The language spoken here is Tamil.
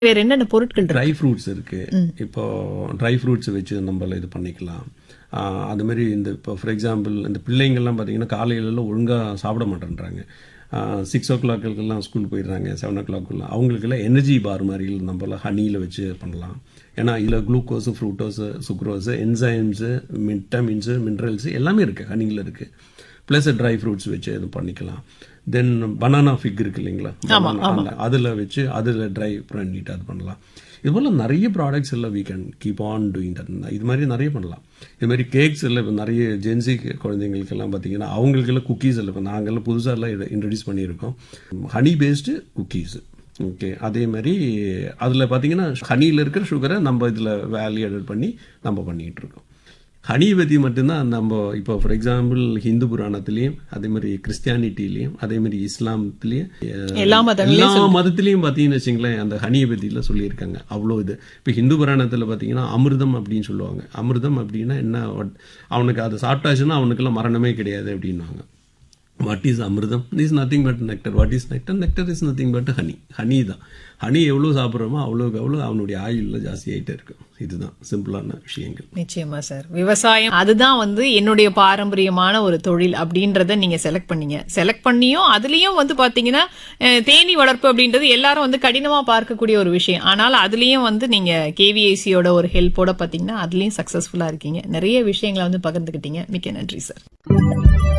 வேற என்னென்ன பொருட்கள் இருக்கு ட்ரை ஃப்ரூட்ஸ் இருக்கு இப்போ ட்ரை ஃப்ரூட்ஸ் வச்சு நம்மள இது பண்ணிக்கலாம் ஆஹ் அது மாதிரி இந்த இப்போ ஃபார் எக்ஸாம்பிள் இந்த பிள்ளைங்கள்லாம் பார்த்தீங்கன்னா காலையிலலாம் ஒழுங்காக சாப்பிட மாட்டேன்றாங்க சிக்ஸ் ஓ கிளாக்குலாம் ஸ்கூல் போயிடுறாங்க செவன் ஓ கிளாக்குலாம் அவங்களுக்கெல்லாம் எனர்ஜி பார் மாதிரி நம்மள ஹனியில் வச்சு பண்ணலாம் ஏன்னா இதில் glucose fructose sucrose enzymes vitamins minerals எல்லாமே இருக்குது ஹனியில் இருக்குது ப்ளஸ் ட்ரை ஃப்ரூட்ஸ் வச்சு இது பண்ணிக்கலாம் தென் பனானா ஃபிக் இருக்கு இல்லைங்களா banana, அந்த அதில் வச்சு அதில் ட்ரை பண்ணிட்டு அது பண்ணலாம் இது போல் நிறைய ப்ராடக்ட்ஸ் எல்லாம் we can keep on doing that இது மாதிரி நிறைய பண்ணலாம் இது மாதிரி கேக்ஸ் எல்லாம் இப்போ நிறைய ஜென்சி குழந்தைங்களுக்கெல்லாம் பார்த்தீங்கன்னா அவங்களுக்கெல்லாம் குக்கீஸ் எல்லாம் இப்போ நாங்கள்லாம் புதுசாக எல்லாம் இன்ட்ரடியூஸ் பண்ணியிருக்கோம் ஹனி பேஸ்டு குக்கீஸ் ஓகே அதே மாதிரி அதில் பார்த்தீங்கன்னா ஹனியில் இருக்கிற சுகரை நம்ம இதில் வேல்யூ added பண்ணி நம்ம பண்ணிக்கிட்டு இருக்கோம் ஹனியை பற்றி மட்டும்தான் நம்ம இப்போ ஃபார் எக்ஸாம்பிள் ஹிந்து புராணத்துலேயும் அதே மாதிரி கிறிஸ்டியானிட்டிலையும் அதே மாதிரி இஸ்லாமத்துலேயும் எல்லா மதங்களையும் எல்லா மதத்துலேயும் பார்த்தீங்கன்னு வச்சுங்களேன் அந்த ஹனியை பற்றிலாம் சொல்லியிருக்காங்க அவ்வளோ இது இப்போ ஹிந்து புராணத்தில் பார்த்தீங்கன்னா அமிர்தம் அப்படின்னு சொல்லுவாங்க அமிர்தம் அப்படின்னா என்ன what- அவனுக்கு அதை சாப்பிட்டாச்சுன்னா அவனுக்கெல்லாம் மரணமே கிடையாது அப்படின்வாங்க வாட் இஸ் அமிர்தம் is nothing but nectar what is nectar nectar is nothing but honey honey தான் ஹனி எவ்வளோ சாப்பிட்றோமோ அவ்வளோக்கு அவ்வளோ அவனுடைய ஆயுள்ல ஜாஸ்தி ஆகிட்டே இருக்கும் இதுதான் சிம்பிளான விஷயங்கள் நிச்சயமா சார் விவசாயம் அதுதான் வந்து என்னுடைய பாரம்பரியமான ஒரு தொழில் அப்படின்றத நீங்க செலக்ட் பண்ணீங்க செலக்ட் பண்ணியும் அதுலயும் வந்து பாத்தீங்கன்னா அஹ், தேனீ வளர்ப்பு அப்படின்றது எல்லாரும் வந்து கடினமா பார்க்கக்கூடிய ஒரு விஷயம் ஆனால் அதுலயும் வந்து நீங்க கேவிஐசியோட ஒரு ஹெல்ப்போட பாத்தீங்கன்னா அதுலயும் சக்சஸ்ஃபுல்லா இருக்கீங்க நிறைய விஷயங்களை வந்து பகிர்ந்துக்கிட்டீங்க மிக்க நன்றி சார்